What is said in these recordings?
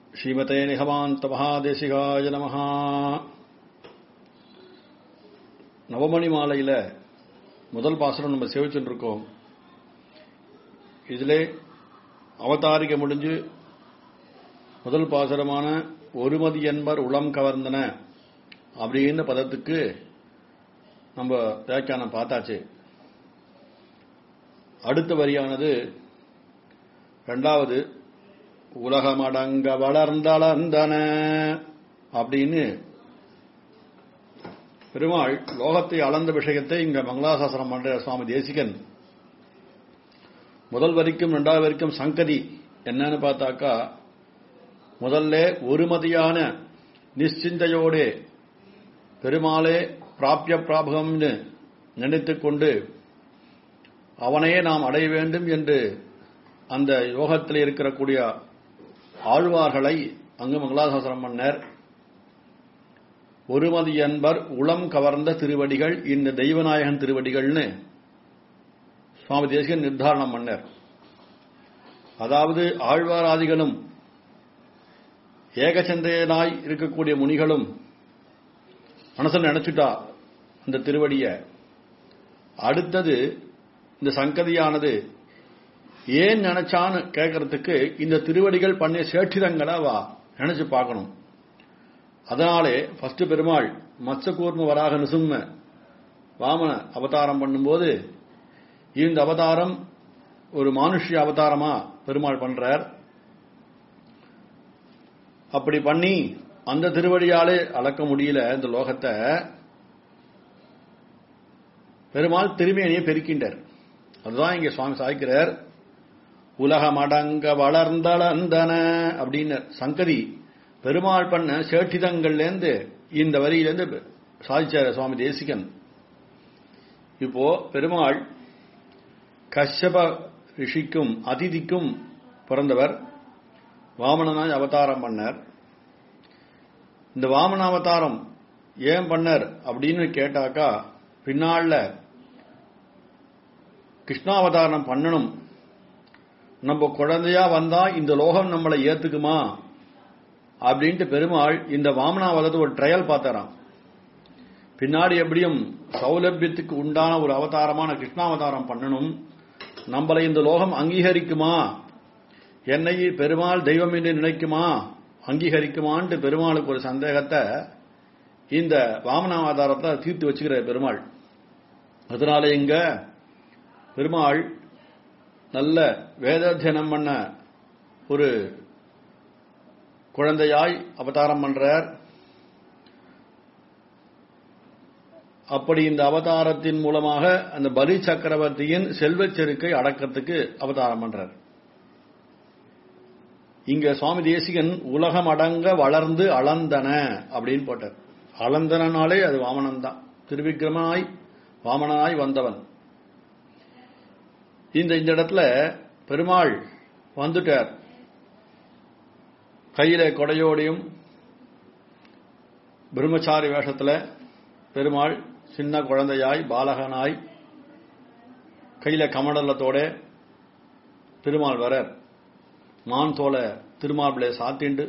ஸ்ரீமதே நிகமாந்த மகாதேசிகாய நமஹா நவமணி மாலையில முதல் பாசனம் நம்ம சேவிச்சுட்டு இருக்கோம் இதிலே அவதாரிக்க முடிஞ்சு முதல் பாசனமான ஒருமதி என்பர் உளம் கவர்ந்தன அப்படின்னு பதத்துக்கு நம்ம வியாக்கியானம் பார்த்தாச்சு அடுத்த வரியானது ரெண்டாவது உலகமடங்க வளர்ந்தளந்தன அப்படின்னு பெருமாள் லோகத்தை அளந்த விஷயத்தை இங்க மங்களாசாசனம் பண்ற சுவாமி தேசிகன் முதல் வரைக்கும் ரெண்டாவது வரைக்கும் சங்கதி என்னன்னு பார்த்தாக்கா முதல்ல ஒருமதியான நிশ্চিந்தையோடு பெருமாளே பிராபிய பிராபகம்னு நினைத்துக் கொண்டு அவனையே நாம் அடைய வேண்டும் என்று அந்த யோகத்தில் இருக்கக்கூடிய ஆழ்வார்களை அங்கு மங்களாசாசனம் பண்ணர் ஒருமதி என்பர் உளம் கவர்ந்த திருவடிகள் இந்த தெய்வநாயகன் திருவடிகள்னு சுவாமி தேசிகன் நிர்தாரணம் பண்ணர் அதாவது ஆழ்வாராதிகளும் ஏகச்சந்தையனாய் இருக்கக்கூடிய முனிகளும் மனசில் நினைச்சுட்டா அந்த திருவடிய அடுத்தது இந்த சங்கதியானது ஏன் நினைச்சான்னு கேட்கறதுக்கு இந்த திருவடிகள் பண்ணிய சேற்றிதங்களை வா நினைச்சு பார்க்கணும் அதனாலே ஃபர்ஸ்ட் பெருமாள் மத்சகூர்ம வராக நிசும்ம வாமன அவதாரம் பண்ணும்போது இந்த அவதாரம் ஒரு மானுஷ்ய அவதாரமா பெருமாள் பண்றார் அப்படி பண்ணி அந்த திருவடியாலே அளக்க முடியல இந்த லோகத்தை பெருமாள் திருமேனியை பெருக்கின்றார் அதுதான் இங்க சுவாமி சாய்க்கிறார் உலகமடங்க வளர்ந்தளந்தன அப்படின்னு சங்கதி பெருமாள் பண்ண சேட்டிதங்கள்லேருந்து இந்த வரியிலேருந்து சாதிச்சார் சுவாமி தேசிகன் இப்போ பெருமாள் கஷ்யப ரிஷிக்கும் அதிதிக்கும் பிறந்தவர் வாமனனாய் அவதாரம் பண்ணார் இந்த வாமன அவதாரம் ஏன் பண்ணார் அப்படின்னு கேட்டாக்கா பின்னால கிருஷ்ணாவதாரம் பண்ணணும் நம்ம குழந்தையா வந்தா இந்த லோகம் நம்மளை ஏத்துக்குமா அப்படின்ட்டு பெருமாள் இந்த வாமனாவதத்தை ஒரு ட்ரையல் பார்த்தாராம் பின்னாடி எப்படியும் சௌலபியத்துக்கு உண்டான ஒரு அவதாரமான கிருஷ்ணாவதாரம் பண்ணணும் நம்மளை இந்த லோகம் அங்கீகரிக்குமா என்னை பெருமாள் தெய்வம் என்று நினைக்குமா அங்கீகரிக்குமான்ட்டு பெருமாளுக்கு ஒரு சந்தேகத்தை இந்த வாமனாவதாரத்தை தீர்த்து வச்சுக்கிற பெருமாள் அதனால இங்க பெருமாள் நல்ல வேதாத்தியனம் பண்ண ஒரு குழந்தையாய் அவதாரம் பண்றார் அப்படி இந்த அவதாரத்தின் மூலமாக அந்த பலி சக்கரவர்த்தியின் செல்வச் செருக்கை அடக்கத்துக்கு அவதாரம் பண்றார் இங்க சுவாமி தேசிகன் உலகம் அடங்க வளர்ந்து அளந்தன அப்படின்னு போட்டார் அளந்தனாலே அது வாமனன் தான் திருவிக்கிரமனாய் வாமனாய் வந்தவன் இந்த இந்த இடத்துல பெருமாள் வந்துட்டார் கையில கொடையோடையும் பிரம்மச்சாரி வேஷத்துல பெருமாள் சின்ன குழந்தையாய் பாலகனாய் கையில கமண்டலத்தோட பெருமாள் வரார் மான் தோலை திருமார்பிளை சாத்திண்டு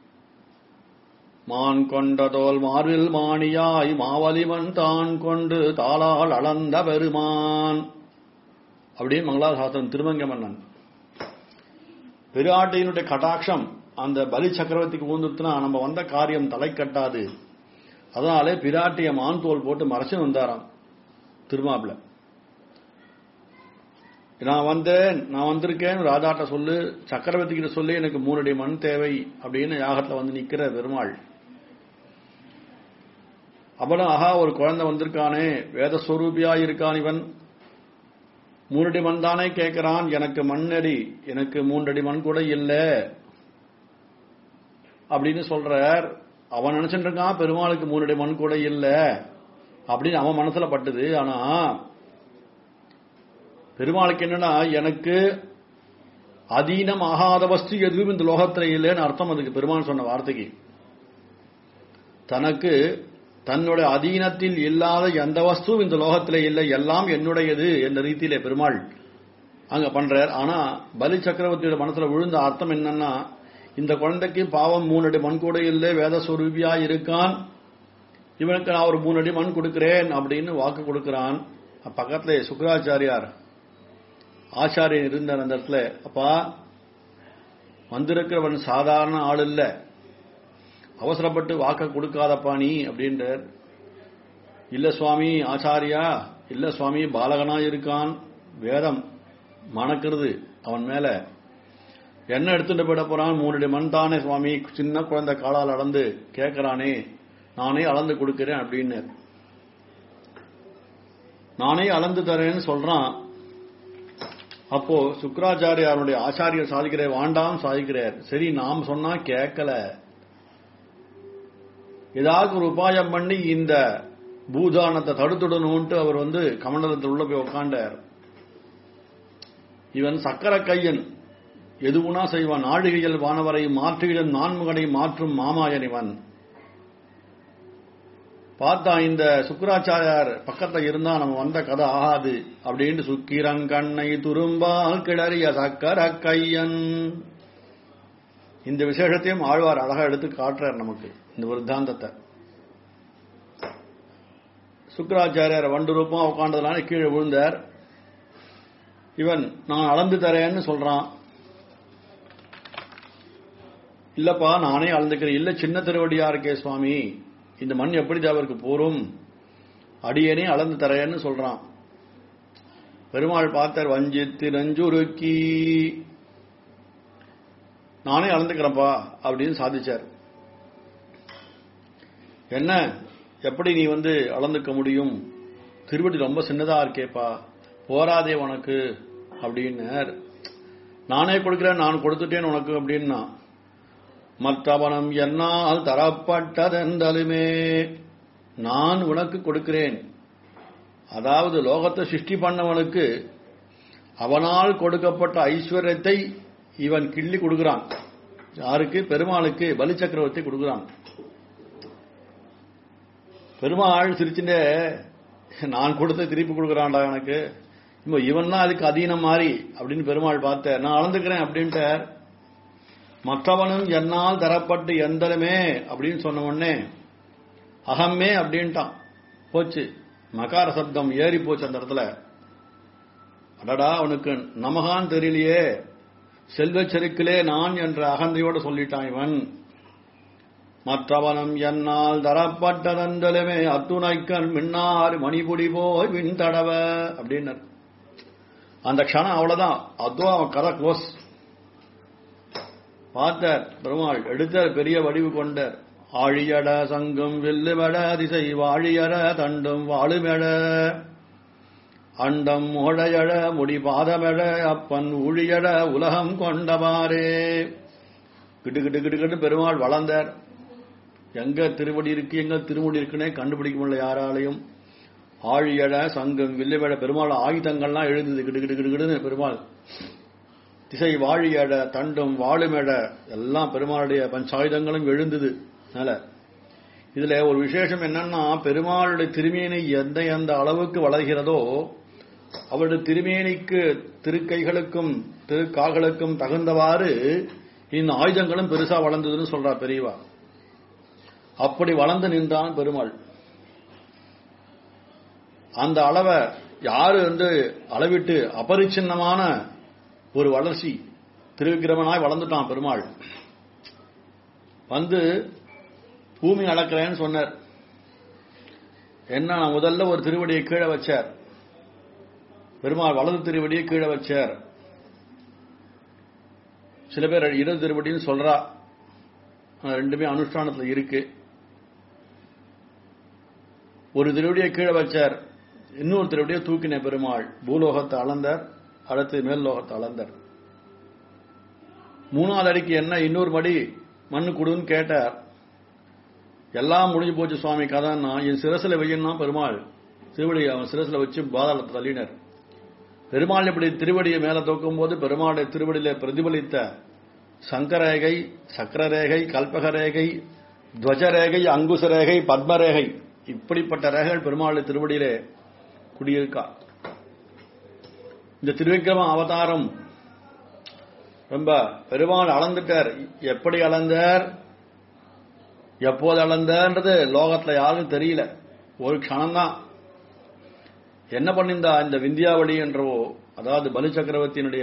மான் கொண்ட தோல் மார்பில் மாணியாய் மாவலிமன் தான் கொண்டு தாளால் அளந்த பெருமான் அப்படின்னு மங்களாசாசனம் திருமங்க மன்னன் பெருஆட்டையினுடைய கட்டாட்சம் அந்த பலி சக்கரவர்த்திக்கு ஊந்துட்டுனா நம்ம வந்த காரியம் தலை கட்டாது அதனாலே பிராட்டிய மான் தோல் போட்டு மறைச்சு வந்தாராம் திருமாப்பிள நான் வந்தேன் நான் வந்திருக்கேன் ராஜாட்ட சொல்லு சக்கரவர்த்தி கிட்ட சொல்லி எனக்கு மூணுடைய மண் தேவை அப்படின்னு யாகத்துல வந்து நிக்கிற பெருமாள் அப்புறம் ஆஹா ஒரு குழந்தை வந்திருக்கானே வேத ஸ்வரூபியா இருக்கான் இவன் மூன்றடி மண் தானே கேட்கிறான் எனக்கு மண்ணடி எனக்கு மூன்றடி மண் கூட இல்ல அப்படின்னு சொல்றார் அவன் நினைச்சிட்டு இருக்கான் பெருமாளுக்கு மூன்றடி மண் கூட இல்ல அப்படின்னு அவன் மனசுல பட்டுது ஆனா பெருமாளுக்கு என்னன்னா எனக்கு அதீனம் ஆகாத வஸ்து எதுவும் இந்த லோகத்துல இல்லைன்னு அர்த்தம் அதுக்கு பெருமாள் சொன்ன வார்த்தைக்கு தனக்கு தன்னுடைய அதீனத்தில் இல்லாத எந்த வஸ்துவும் இந்த லோகத்திலே இல்லை எல்லாம் என்னுடையது என்ற ரீதியிலே பெருமாள் அங்க பண்றார் ஆனா பலி சக்கரவர்த்தியோட மனசுல விழுந்த அர்த்தம் என்னன்னா இந்த குழந்தைக்கு பாவம் மூணு அடி மண் கூட இல்லை வேத சொரூபியா இருக்கான் இவனுக்கு நான் ஒரு மூணு அடி மண் கொடுக்கிறேன் அப்படின்னு வாக்கு கொடுக்கிறான் பக்கத்துல சுக்கராச்சாரியார் ஆச்சாரியன் இருந்தார் அந்த இடத்துல அப்பா வந்திருக்கிறவன் சாதாரண ஆள் இல்ல அவசரப்பட்டு வாக்க கொடுக்காதப்பா நீ அப்படின்றார் இல்ல சுவாமி ஆச்சாரியா இல்ல சுவாமி பாலகனா இருக்கான் வேதம் மணக்கிறது அவன் மேல என்ன எடுத்துட்டு போயிட போறான் மூணு மண் தானே சுவாமி சின்ன குழந்தை காலால் அளந்து கேட்கறானே நானே அளந்து கொடுக்கிறேன் அப்படின்னு நானே அளந்து தரேன்னு சொல்றான் அப்போ சுக்கராச்சாரியாருடைய ஆச்சாரியர் சாதிக்கிறார் வாண்டாம் சாதிக்கிறார் சரி நாம் சொன்னா கேட்கல ஏதாவது ஒரு உபாயம் பண்ணி இந்த பூதானத்தை தடுத்துடணும்ட்டு அவர் வந்து கமண்டலத்தில் உள்ள போய் உட்காண்டார் இவன் சக்கர கையன் எதுவுனா செய்வான் ஆழிகையில் வானவரை மாற்றுகிடன் நான்முகனை மாற்றும் மாமாயன் இவன் பார்த்தா இந்த சுக்கராச்சாரியார் பக்கத்துல இருந்தா நம்ம வந்த கதை ஆகாது அப்படின்னு சுக்கிரங்கண்ணை துரும்பால் கிளறிய சக்கர கையன் இந்த விசேஷத்தையும் ஆழ்வார் அழகா எடுத்து காட்டுறார் நமக்கு இந்த விருத்தாந்தத்தை சுக்கராச்சாரியார் வண்டு ரூபமா உட்காண்டதுனால கீழே விழுந்தார் இவன் நான் அளந்து தரேன்னு சொல்றான் இல்லப்பா நானே அளந்துக்கிறேன் இல்ல சின்ன திருவடியா இருக்கே சுவாமி இந்த மண் எப்படி அவருக்கு போரும் அடியனே அளந்து தரேன்னு சொல்றான் பெருமாள் பார்த்தார் வஞ்சித்து நஞ்சுருக்கி நானே அளந்துக்கிறேன்ப்பா அப்படின்னு சாதிச்சார் என்ன எப்படி நீ வந்து அளந்துக்க முடியும் திருவடி ரொம்ப சின்னதா இருக்கேப்பா போராதே உனக்கு அப்படின்னார் நானே கொடுக்கிறேன் நான் கொடுத்துட்டேன் உனக்கு அப்படின்னா மற்றவனம் என்னால் தரப்பட்டதென்றலுமே நான் உனக்கு கொடுக்கிறேன் அதாவது லோகத்தை சிருஷ்டி பண்ணவனுக்கு அவனால் கொடுக்கப்பட்ட ஐஸ்வர்யத்தை இவன் கிள்ளி கொடுக்கிறான் யாருக்கு பெருமாளுக்கு பலி சக்கரவர்த்தி கொடுக்கிறான் பெருமாள் சிரிச்சுட்டே நான் கொடுத்த திருப்பி கொடுக்குறான்டா எனக்கு இப்போ இவன் தான் அதுக்கு அதீனம் மாறி அப்படின்னு பெருமாள் பார்த்த நான் அளந்துக்கிறேன் அப்படின்ட்டார் மற்றவனும் என்னால் தரப்பட்டு எந்தலுமே அப்படின்னு சொன்ன உடனே அகமே அப்படின்ட்டான் போச்சு மகார சப்தம் ஏறி போச்சு அந்த இடத்துல அடடா அவனுக்கு நமகான் தெரியலையே செல்வச் செருக்கிலே நான் என்ற அகந்தையோடு சொல்லிட்டான் இவன் மற்றவனும் என்னால் தரப்பட்டதந்தலுமே அத்துணைக்கண் மின்னார் மணிபுடி போய் விண்தடவ அப்படின்னார் அந்த க்ஷணம் அவ்வளவுதான் அதுவும் அவன் கதை க்ளோஸ் பார்த்தார் பெருமாள் எடுத்தார் பெரிய வடிவு கொண்டார் ஆழியட சங்கம் வெல்லுமட திசை வாழியட தண்டும் வாழுமெட அண்டம் முகழையட முடி பாதமெட அப்பன் ஊழியட உலகம் கொண்டவாரே கிட்டு கிட்டு கிட்டு கிட்டு பெருமாள் வளர்ந்தார் எங்க திருவடி இருக்கு எங்க திருமுடி இருக்குன்னே கண்டுபிடிக்க முடியல யாராலையும் ஆழியட சங்கம் வில்லுமெட பெருமாள் ஆயுதங்கள்லாம் எழுந்தது கிட்டு கிட்டு கிட்டு கிட்டுன்னு பெருமாள் திசை வாழியட தண்டும் வாழுமெட எல்லாம் பெருமாளுடைய பஞ்சாயுதங்களும் எழுந்தது அதனால இதுல ஒரு விசேஷம் என்னன்னா பெருமாளுடைய திருமேனி எந்த எந்த அளவுக்கு வளர்கிறதோ அவருடைய திருமேனிக்கு திருக்கைகளுக்கும் திருக்கால்களுக்கும் தகுந்தவாறு இந்த ஆயுதங்களும் பெருசா வளர்ந்ததுன்னு சொல்றா பெரியவா அப்படி வளர்ந்து நின்றான் பெருமாள் அந்த அளவை யாரு வந்து அளவிட்டு அபரிச்சின்னமான ஒரு வளர்ச்சி திருவிக்கிரமனாய் வளர்ந்துட்டான் பெருமாள் வந்து பூமி அளக்கிறேன்னு சொன்னார் என்ன நான் முதல்ல ஒரு திருவடியை கீழே வச்சார் பெருமாள் வலது திருவடியை கீழே வச்சார் சில பேர் இடது திருவடின்னு சொல்றா ரெண்டுமே அனுஷ்டானத்தில் இருக்கு ஒரு திருவடியை கீழே வச்சார் இன்னொரு திருவடியை தூக்கின பெருமாள் பூலோகத்தை அளந்தார் அடுத்து மேல் லோகத்தை அளந்தார் மூணாவது அடிக்கு என்ன இன்னொரு மடி மண்ணு கொடுன்னு கேட்டார் எல்லாம் முடிஞ்சு போச்சு சுவாமி கதைன்னா என் சிரசில் வையன்னா பெருமாள் திருவடி அவன் சிரசில் வச்சு பாதாளத்தை தள்ளினர் பெருமாள் இப்படி திருவடியை மேல தூக்கும் போது பெருமாளுடைய திருவடியில பிரதிபலித்த சங்கரேகை சக்கரரேகை கல்பகரேகை துவஜரேகை அங்குசரேகை பத்மரேகை இப்படிப்பட்ட ரேகைகள் பெருமாளுடைய திருவடியிலே குடியிருக்கா இந்த திருவிக்கிரம அவதாரம் ரொம்ப பெருமாள் அளந்துட்டார் எப்படி அளந்தார் எப்போது அளந்தார்ன்றது லோகத்துல யாருக்கும் தெரியல ஒரு க்ஷணம்தான் என்ன பண்ணிருந்தா இந்த விந்தியாவளி என்ற அதாவது பலி சக்கரவர்த்தியினுடைய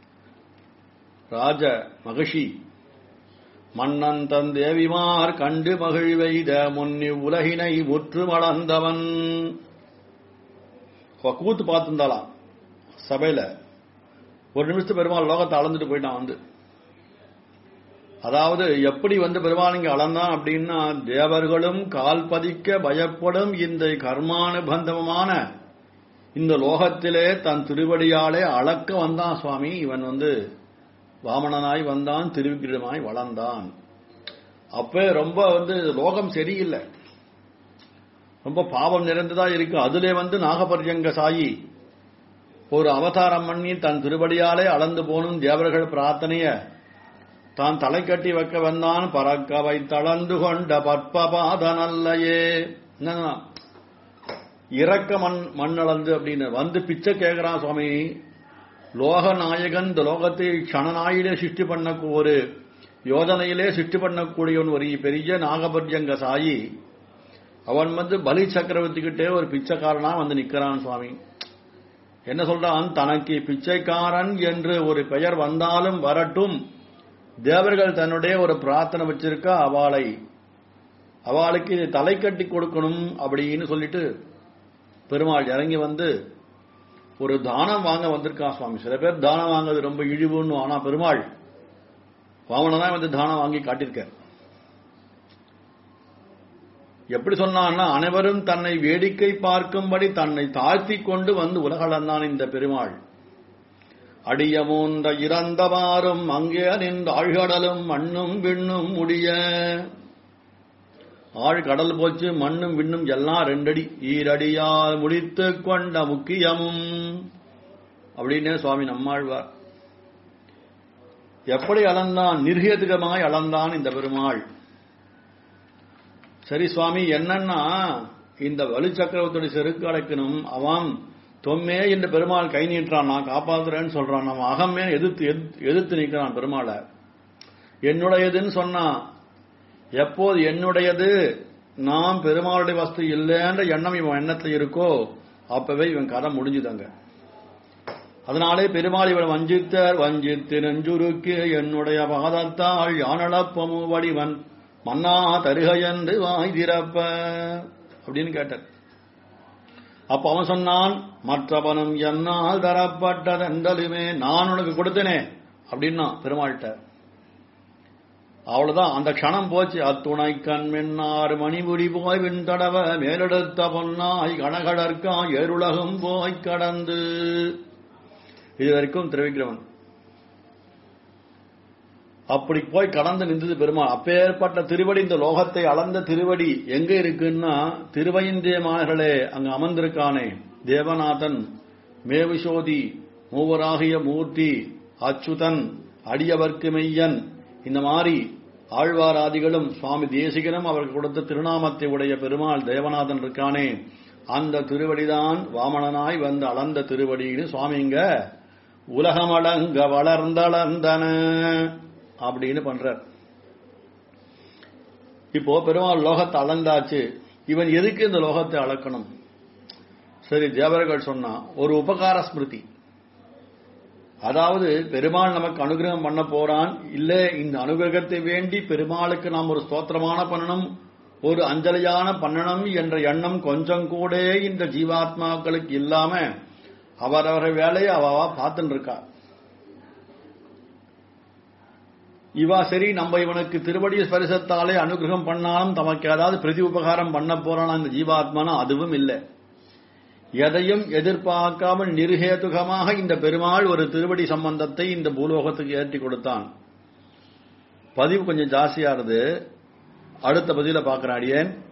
ராஜ மகிஷி மன்னன் தன் தேவிமார் கண்டு மகிழ்வெய்த முன்னி உலகினை முற்று மளந்தவன் அவ கூத்து பார்த்திருந்தாளாம் சபையில ஒரு நிமிஷத்து பெருமாள் லோகத்தை அளந்துட்டு போயிட்டான் வந்து அதாவது எப்படி வந்து பெருமாள் இங்க அளந்தான் அப்படின்னா தேவர்களும் கால் பதிக்க பயப்படும் இந்த கர்மானுபந்தமான இந்த லோகத்திலே தன் திருவடியாலே அளக்க வந்தான் சுவாமி இவன் வந்து வாமனனாய் வந்தான் திருவிக்கிரமாய் வளர்ந்தான் அப்ப ரொம்ப வந்து லோகம் சரியில்லை ரொம்ப பாவம் நிறைந்ததா இருக்கு அதிலே வந்து நாகபர்யங்க சாயி ஒரு அவதாரம் பண்ணி தன் திருவடியாலே அளந்து போனும் தேவர்கள் பிரார்த்தனைய தான் தலை கட்டி வைக்க வந்தான் பறக்க வைத்தளந்து கொண்ட பற்பபாதனல்லையே என்னன்னா இறக்க மண் மண்ணளந்து அப்படின்னு வந்து பிச்சை கேட்கிறான் சுவாமி லோக நாயகன் இந்த லோகத்தை க்ஷணநாயிலே சிருஷ்டி பண்ண ஒரு யோஜனையிலே சிருஷ்டி பண்ணக்கூடியவன் ஒரு பெரிய நாகபர்யங்க சாயி அவன் வந்து பலி சக்கரவர்த்தி கிட்டே ஒரு பிச்சைக்காரனா வந்து நிக்கிறான் சுவாமி என்ன சொல்றான் தனக்கு பிச்சைக்காரன் என்று ஒரு பெயர் வந்தாலும் வரட்டும் தேவர்கள் தன்னுடைய ஒரு பிரார்த்தனை வச்சிருக்கா அவளை அவளுக்கு இதை தலை கட்டி கொடுக்கணும் அப்படின்னு சொல்லிட்டு பெருமாள் இறங்கி வந்து ஒரு தானம் வாங்க வந்திருக்கான் சுவாமி சில பேர் தானம் வாங்குறது ரொம்ப இழிவுன்னு ஆனா பெருமாள் வாமனதான் வந்து தானம் வாங்கி காட்டியிருக்கார் எப்படி சொன்னான்னா அனைவரும் தன்னை வேடிக்கை பார்க்கும்படி தன்னை தாழ்த்தி கொண்டு வந்து உலகளந்தான் இந்த பெருமாள் அடியமூன்ற இறந்தவாறும் அங்கே நின்ற ஆழ்கடலும் மண்ணும் விண்ணும் முடிய ஆழ் கடல் போச்சு மண்ணும் விண்ணும் எல்லாம் ரெண்டடி ஈரடியால் முடித்து கொண்ட முக்கியமும் அப்படின்னு சுவாமி நம்மாழ்வார் எப்படி அளந்தான் நிர்ஹேதுகமாய் அளந்தான் இந்த பெருமாள் சரி சுவாமி என்னன்னா இந்த வலு சக்கரவர்த்தியுடைய செருக்கு அடைக்கணும் அவன் தொம்மே என்று பெருமாள் கை நீட்டுறான் நான் காப்பாத்துறேன்னு சொல்றான் நம்ம அகமே எதிர்த்து எதிர்த்து நிற்கிறான் பெருமாளை என்னுடையதுன்னு சொன்னா எப்போது என்னுடையது நாம் பெருமாளுடைய வஸ்து இல்லைன்ற எண்ணம் இவன் எண்ணத்துல இருக்கோ அப்பவே இவன் கதை முடிஞ்சுதாங்க அதனாலே பெருமாள் இவன் வஞ்சித்தர் வஞ்சித்து நெஞ்சுருக்கு என்னுடைய பாதத்தால் யானளப்பமு வடிவன் மன்னா தருக என்று வாய் திறப்ப அப்படின்னு கேட்டார் அப்ப அவன் சொன்னான் மற்றவனும் என்னால் தரப்பட்டதென்றலுமே நான் உனக்கு கொடுத்தனே அப்படின்னா பெருமாள்கிட்ட அவ்வளவுதான் அந்த க்ஷணம் போச்சு அத்துணை கண் மின்னாறு மணிபுடி போய் விண்தடவ மேலெடுத்த பொன்னாய் கணகடற்கா ஏருலகம் போய் கடந்து இது வரைக்கும் திரவிக்கிறவன் அப்படி போய் கடந்து நின்றது பெருமாள் அப்பேற்பட்ட திருவடி இந்த லோகத்தை அளந்த திருவடி எங்க இருக்குன்னா திருவைந்தியமார்களே அங்கு அமர்ந்திருக்கானே தேவநாதன் மேவிசோதி மூவராகிய மூர்த்தி அச்சுதன் அடியவர்க்கு மெய்யன் இந்த மாதிரி ஆழ்வாராதிகளும் சுவாமி தேசிகனும் அவர்கள் கொடுத்த திருநாமத்தை உடைய பெருமாள் தேவநாதன் இருக்கானே அந்த திருவடிதான் வாமனனாய் வந்து அளந்த திருவடின்னு சுவாமிங்க உலகமடங்க வளர்ந்தளந்தன அப்படின்னு பண்றார் இப்போ பெருமாள் லோகத்தை அளந்தாச்சு இவன் எதுக்கு இந்த லோகத்தை அளக்கணும் சரி தேவர்கள் சொன்னா ஒரு உபகார ஸ்மிருதி அதாவது பெருமாள் நமக்கு அனுகிரகம் பண்ண போறான் இல்ல இந்த அனுகிரகத்தை வேண்டி பெருமாளுக்கு நாம் ஒரு ஸ்தோத்திரமான பண்ணணும் ஒரு அஞ்சலியான பண்ணணும் என்ற எண்ணம் கொஞ்சம் கூட இந்த ஜீவாத்மாக்களுக்கு இல்லாம அவரவர வேலையை அவவா பார்த்துட்டு இருக்கா இவா சரி நம்ம இவனுக்கு திருவடி ஸ்பரிசத்தாலே அனுகிரகம் பண்ணாலும் தமக்கு ஏதாவது பிரதி உபகாரம் பண்ண போறானா இந்த ஜீவாத்மானா அதுவும் இல்லை எதையும் எதிர்பார்க்காமல் நிர்ஹேதுகமாக இந்த பெருமாள் ஒரு திருவடி சம்பந்தத்தை இந்த பூலோகத்துக்கு ஏற்றி கொடுத்தான் பதிவு கொஞ்சம் ஜாஸ்தியானது அடுத்த பதில பார்க்கிறேன் அடியேன்